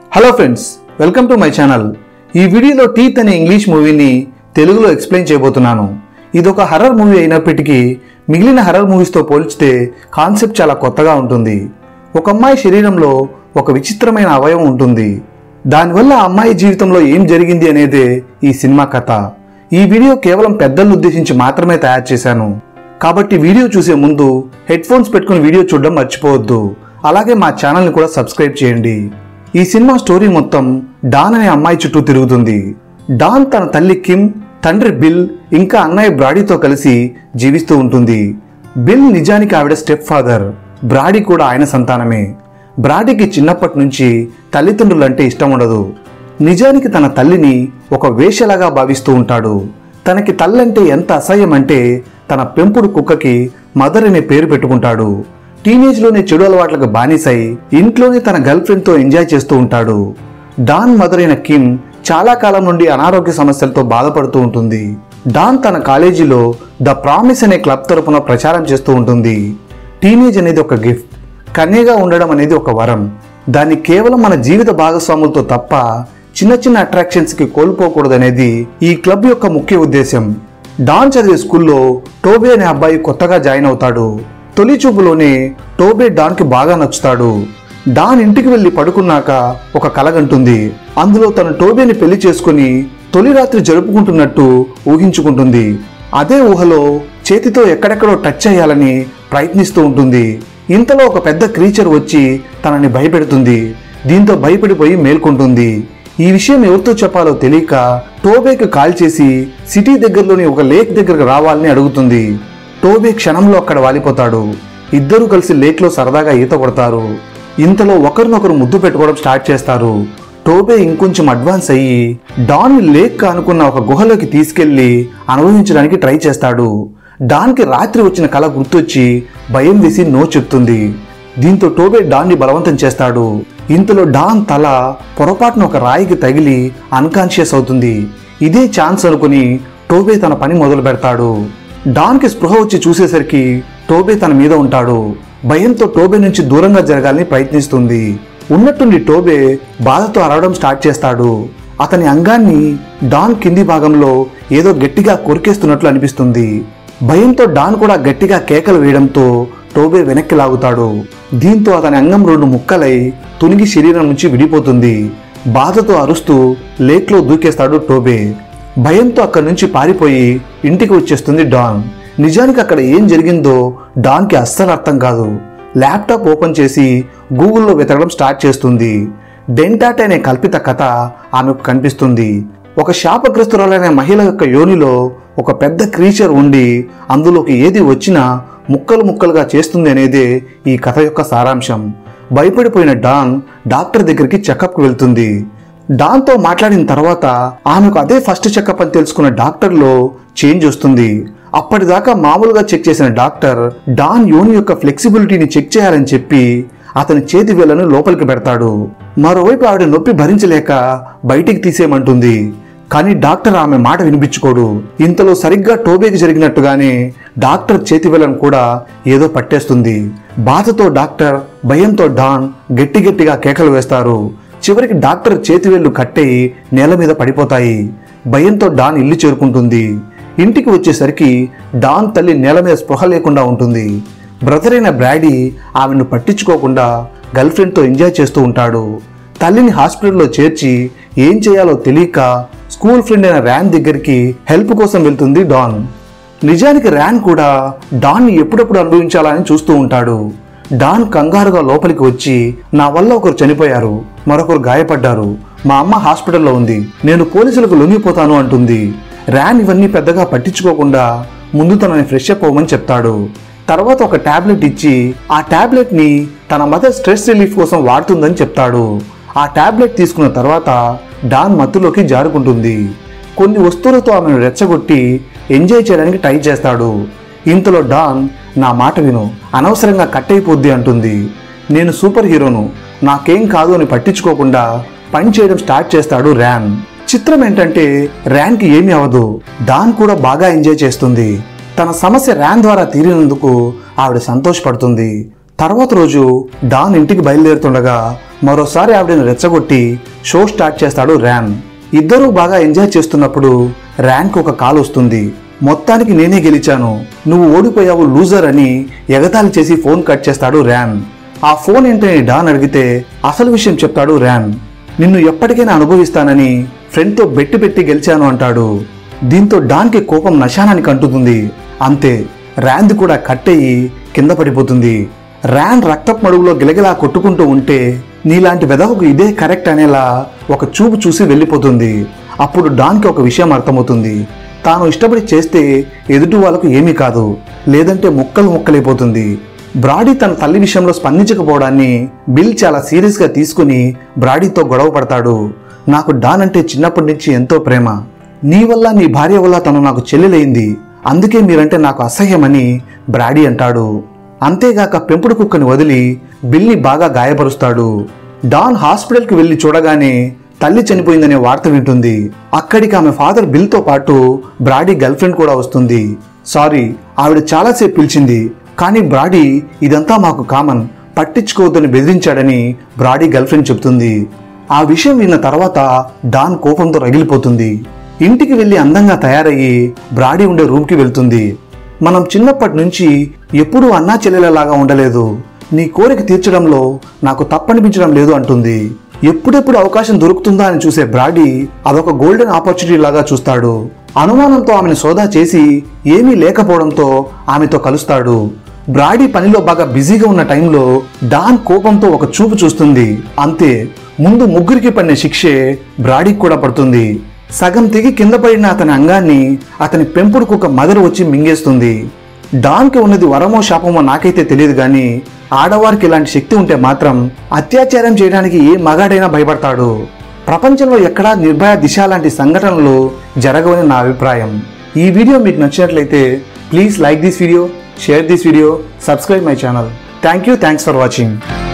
hello friends welcome to my channel ఈ వీడియోలో teeth అనే ఇంగ్లీష్ మూవీని తెలుగులో ఎక్స్ప్లెయిన్ చేయబోతున్నాను ఇది ఒక హర్రర్ మూవీ అయినప్పటికీ మిగిలిన హర్రర్ మూవీస్తో పోల్చితే కాన్సెప్ట్ చాలా కొత్తగా ఉంటుంది ఒక అమ్మాయి శరీరంలో ఒక విచిత్రమైన అవయవం ఉంటుంది దానివల్ల ఆ అమ్మాయి జీవితంలో ఏం జరిగింది అనేదే ఈ సినిమా కథ ఈ వీడియో కేవలం పెద్దలను ఉద్దేశించి మాత్రమే తయారు చేశాను కాబట్టి వీడియో చూసే ముందు హెడ్ ఫోన్స్ పెట్టుకుని వీడియో చూడడం మర్చిపోవద్దు అలాగే మా ఛానల్ని కూడా సబ్స్క్రైబ్ చేయండి ఈ సినిమా స్టోరీ మొత్తం డాన్ అనే అమ్మాయి చుట్టూ తిరుగుతుంది డాన్ తన తల్లి కిమ్ తండ్రి బిల్ ఇంకా అన్నయ్య బ్రాడీతో కలిసి జీవిస్తూ ఉంటుంది బిల్ నిజానికి ఆవిడ స్టెప్ ఫాదర్ బ్రాడీ కూడా ఆయన సంతానమే బ్రాడీకి చిన్నప్పటి నుంచి తల్లిదండ్రులంటే ఇష్టం ఉండదు నిజానికి తన తల్లిని ఒక వేషలాగా భావిస్తూ ఉంటాడు తనకి తల్లంటే ఎంత అసహ్యం అంటే తన పెంపుడు కుక్కకి మదర్ అనే పేరు పెట్టుకుంటాడు టీనేజ్లోనే చెడు అలవాట్లకు బానిసై ఇంట్లోనే తన గర్ల్ ఫ్రెండ్తో ఎంజాయ్ చేస్తూ ఉంటాడు డాన్ మదర్ అయిన కిమ్ చాలా కాలం నుండి అనారోగ్య సమస్యలతో బాధపడుతూ ఉంటుంది డాన్ తన కాలేజీలో ద ప్రామిస్ అనే క్లబ్ తరపున ప్రచారం చేస్తూ ఉంటుంది టీనేజ్ అనేది ఒక గిఫ్ట్ కన్యగా ఉండడం అనేది ఒక వరం దాన్ని కేవలం మన జీవిత భాగస్వాములతో తప్ప చిన్న చిన్న అట్రాక్షన్స్కి కోల్పోకూడదనేది ఈ క్లబ్ యొక్క ముఖ్య ఉద్దేశం డాన్ చదివే స్కూల్లో టోబే అనే అబ్బాయి కొత్తగా జాయిన్ అవుతాడు తొలి చూపులోనే టోబే డాన్కి బాగా నచ్చుతాడు డాన్ ఇంటికి వెళ్ళి పడుకున్నాక ఒక కలగంటుంది అందులో తను టోబేని పెళ్లి చేసుకుని తొలి రాత్రి జరుపుకుంటున్నట్టు ఊహించుకుంటుంది అదే ఊహలో చేతితో ఎక్కడెక్కడో టచ్ చేయాలని ప్రయత్నిస్తూ ఉంటుంది ఇంతలో ఒక పెద్ద క్రీచర్ వచ్చి తనని భయపెడుతుంది దీంతో భయపడిపోయి మేల్కొంటుంది ఈ విషయం ఎవరితో చెప్పాలో తెలియక టోబేకి కాల్ చేసి సిటీ దగ్గరలోని ఒక లేక్ దగ్గరకు రావాలని అడుగుతుంది టోబే క్షణంలో అక్కడ వాలిపోతాడు ఇద్దరూ కలిసి లేక్లో సరదాగా ఈత కొడతారు ఇంతలో ఒకరినొకరు ముద్దు పెట్టుకోవడం స్టార్ట్ చేస్తారు టోబే ఇంకొంచెం అడ్వాన్స్ అయ్యి డాన్ లేక్ అనుకున్న ఒక గుహలోకి తీసుకెళ్లి అనుభవించడానికి ట్రై చేస్తాడు డాన్కి రాత్రి వచ్చిన కళ గుర్తొచ్చి భయం వేసి నో చెప్తుంది దీంతో టోబే డాన్ని బలవంతం చేస్తాడు ఇంతలో డాన్ తల పొరపాటున ఒక రాయికి తగిలి అన్కాన్షియస్ అవుతుంది ఇదే ఛాన్స్ అనుకుని టోబే తన పని మొదలు పెడతాడు డాన్కి స్పృహ వచ్చి చూసేసరికి టోబే తన మీద ఉంటాడు భయంతో టోబే నుంచి దూరంగా జరగాలని ప్రయత్నిస్తుంది ఉన్నట్టుండి టోబే బాధతో అరవడం స్టార్ట్ చేస్తాడు అతని అంగాన్ని డాన్ కింది భాగంలో ఏదో గట్టిగా కొరికేస్తున్నట్లు అనిపిస్తుంది భయంతో డాన్ కూడా గట్టిగా కేకలు వేయడంతో టోబే వెనక్కి లాగుతాడు దీంతో అతని అంగం రెండు ముక్కలై తునిగి శరీరం నుంచి విడిపోతుంది బాధతో అరుస్తూ లేక్లో దూకేస్తాడు టోబే భయంతో అక్కడి నుంచి పారిపోయి ఇంటికి వచ్చేస్తుంది డాన్ నిజానికి అక్కడ ఏం జరిగిందో డాన్కి అస్సలు అర్థం కాదు ల్యాప్టాప్ ఓపెన్ చేసి గూగుల్లో వెతకడం స్టార్ట్ చేస్తుంది డెంటాట్ అనే కల్పిత కథ ఆమెకు కనిపిస్తుంది ఒక శాపగ్రస్తురాలైన మహిళ యొక్క యోనిలో ఒక పెద్ద క్రీచర్ ఉండి అందులోకి ఏది వచ్చినా ముక్కలు ముక్కలుగా చేస్తుంది అనేదే ఈ కథ యొక్క సారాంశం భయపడిపోయిన డాన్ డాక్టర్ దగ్గరికి చెకప్కి వెళ్తుంది డాన్తో మాట్లాడిన తర్వాత ఆమెకు అదే ఫస్ట్ చెకప్ అని తెలుసుకున్న డాక్టర్లో చేంజ్ వస్తుంది అప్పటిదాకా మామూలుగా చెక్ చేసిన డాక్టర్ డాన్ యోని యొక్క ఫ్లెక్సిబిలిటీని చెక్ చేయాలని చెప్పి అతని చేతి వేళ్లను లోపలికి పెడతాడు మరోవైపు ఆవిడ నొప్పి భరించలేక బయటికి తీసేయమంటుంది కానీ డాక్టర్ ఆమె మాట వినిపించుకోడు ఇంతలో సరిగ్గా టోబేకి జరిగినట్టుగానే డాక్టర్ చేతి వేళ్లను కూడా ఏదో పట్టేస్తుంది బాధతో డాక్టర్ భయంతో డాన్ గట్టి గట్టిగా కేకలు వేస్తారు చివరికి డాక్టర్ చేతివేళ్లు కట్టయి నేల మీద పడిపోతాయి భయంతో డాన్ ఇల్లు చేరుకుంటుంది ఇంటికి వచ్చేసరికి డాన్ తల్లి నేల మీద స్పృహ లేకుండా ఉంటుంది బ్రదర్ అయిన బ్రాడీ ఆమెను పట్టించుకోకుండా గర్ల్ ఫ్రెండ్తో ఎంజాయ్ చేస్తూ ఉంటాడు తల్లిని హాస్పిటల్లో చేర్చి ఏం చేయాలో తెలియక స్కూల్ ఫ్రెండ్ అయిన ర్యాన్ దగ్గరికి హెల్ప్ కోసం వెళ్తుంది డాన్ నిజానికి ర్యాన్ కూడా డాన్ని ఎప్పుడెప్పుడు అనుభవించాలని చూస్తూ ఉంటాడు డాన్ కంగారుగా లోపలికి వచ్చి నా వల్ల ఒకరు చనిపోయారు మరొకరు గాయపడ్డారు మా అమ్మ హాస్పిటల్లో ఉంది నేను పోలీసులకు లొంగిపోతాను అంటుంది ర్యాన్ ఇవన్నీ పెద్దగా పట్టించుకోకుండా ముందు తనని ఫ్రెష్ అప్ అవ్వమని చెప్తాడు తర్వాత ఒక టాబ్లెట్ ఇచ్చి ఆ టాబ్లెట్ ని తన మదర్ స్ట్రెస్ రిలీఫ్ కోసం వాడుతుందని చెప్తాడు ఆ టాబ్లెట్ తీసుకున్న తర్వాత డాన్ మత్తులోకి జారుకుంటుంది కొన్ని వస్తువులతో ఆమెను రెచ్చగొట్టి ఎంజాయ్ చేయడానికి ట్రై చేస్తాడు ఇంతలో డాన్ నా మాట విను అనవసరంగా కట్ అయిపోద్ది అంటుంది నేను సూపర్ హీరోను నాకేం కాదు అని పట్టించుకోకుండా పని చేయడం స్టార్ట్ చేస్తాడు ర్యాన్ చిత్రం ఏంటంటే ర్యాన్కి ఏమీ అవదు డాన్ కూడా బాగా ఎంజాయ్ చేస్తుంది తన సమస్య ర్యాన్ ద్వారా తీరినందుకు ఆవిడ సంతోషపడుతుంది తర్వాత రోజు డాన్ ఇంటికి బయలుదేరుతుండగా మరోసారి ఆవిడని రెచ్చగొట్టి షో స్టార్ట్ చేస్తాడు ర్యాన్ ఇద్దరూ బాగా ఎంజాయ్ చేస్తున్నప్పుడు ర్యాన్కి ఒక కాల్ వస్తుంది మొత్తానికి నేనే గెలిచాను నువ్వు ఓడిపోయావు లూజర్ అని ఎగతాళి చేసి ఫోన్ కట్ చేస్తాడు ర్యాన్ ఆ ఫోన్ ఏంటని డాన్ అడిగితే అసలు విషయం చెప్తాడు ర్యాన్ నిన్ను ఎప్పటికైనా అనుభవిస్తానని ఫ్రెండ్తో బెట్టి పెట్టి గెలిచాను అంటాడు దీంతో డాన్కి కోపం నశానానికి అంటుతుంది అంతే ర్యాన్ది కూడా కట్టయి కింద పడిపోతుంది ర్యాన్ రక్తపు మడుగులో గిలగిలా కొట్టుకుంటూ ఉంటే నీలాంటి వెదవకు ఇదే కరెక్ట్ అనేలా ఒక చూపు చూసి వెళ్ళిపోతుంది అప్పుడు డాన్కి ఒక విషయం అర్థమవుతుంది తాను ఇష్టపడి చేస్తే ఎదుటి వాళ్ళకు ఏమీ కాదు లేదంటే ముక్కలు ముక్కలైపోతుంది బ్రాడీ తన తల్లి విషయంలో స్పందించకపోవడాన్ని బిల్ చాలా సీరియస్గా తీసుకుని బ్రాడీతో గొడవ పడతాడు నాకు డాన్ అంటే చిన్నప్పటి నుంచి ఎంతో ప్రేమ నీ వల్ల నీ భార్య వల్ల తను నాకు చెల్లెలైంది అందుకే మీరంటే నాకు అసహ్యమని బ్రాడీ అంటాడు అంతేగాక పెంపుడు కుక్కని వదిలి బిల్ని బాగా గాయపరుస్తాడు డాన్ హాస్పిటల్కి వెళ్లి చూడగానే తల్లి చనిపోయిందనే వార్త వింటుంది అక్కడికి ఆమె ఫాదర్ బిల్తో పాటు బ్రాడీ గర్ల్ ఫ్రెండ్ కూడా వస్తుంది సారీ ఆవిడ చాలాసేపు పిలిచింది కానీ బ్రాడీ ఇదంతా మాకు కామన్ పట్టించుకోవద్దని బెదిరించాడని బ్రాడీ గర్ల్ ఫ్రెండ్ చెప్తుంది ఆ విషయం విన్న తర్వాత డాన్ కోపంతో రగిలిపోతుంది ఇంటికి వెళ్ళి అందంగా తయారయ్యి బ్రాడీ ఉండే రూమ్కి వెళ్తుంది మనం చిన్నప్పటి నుంచి ఎప్పుడూ అన్నా చెల్లెలలాగా ఉండలేదు నీ కోరిక తీర్చడంలో నాకు తప్పనిపించడం లేదు అంటుంది ఎప్పుడెప్పుడు అవకాశం దొరుకుతుందా అని చూసే బ్రాడీ అదొక గోల్డెన్ ఆపర్చునిటీ లాగా చూస్తాడు అనుమానంతో ఆమెను సోదా చేసి ఏమీ లేకపోవడంతో ఆమెతో కలుస్తాడు బ్రాడీ పనిలో బాగా బిజీగా ఉన్న టైంలో డాన్ కోపంతో ఒక చూపు చూస్తుంది అంతే ముందు ముగ్గురికి పడిన శిక్షే బ్రాడీకి కూడా పడుతుంది సగం తెగి కింద పడిన అతని అంగాన్ని అతని పెంపుడు కుక్క మదర్ వచ్చి మింగేస్తుంది డాన్కి ఉన్నది వరమో శాపమో నాకైతే తెలియదు కానీ ఆడవారికి ఇలాంటి శక్తి ఉంటే మాత్రం అత్యాచారం చేయడానికి ఏ మగాడైనా భయపడతాడు ప్రపంచంలో ఎక్కడా నిర్భయ దిశ లాంటి సంఘటనలు జరగవని నా అభిప్రాయం ఈ వీడియో మీకు నచ్చినట్లయితే please like this video share this video subscribe my channel thank you thanks for watching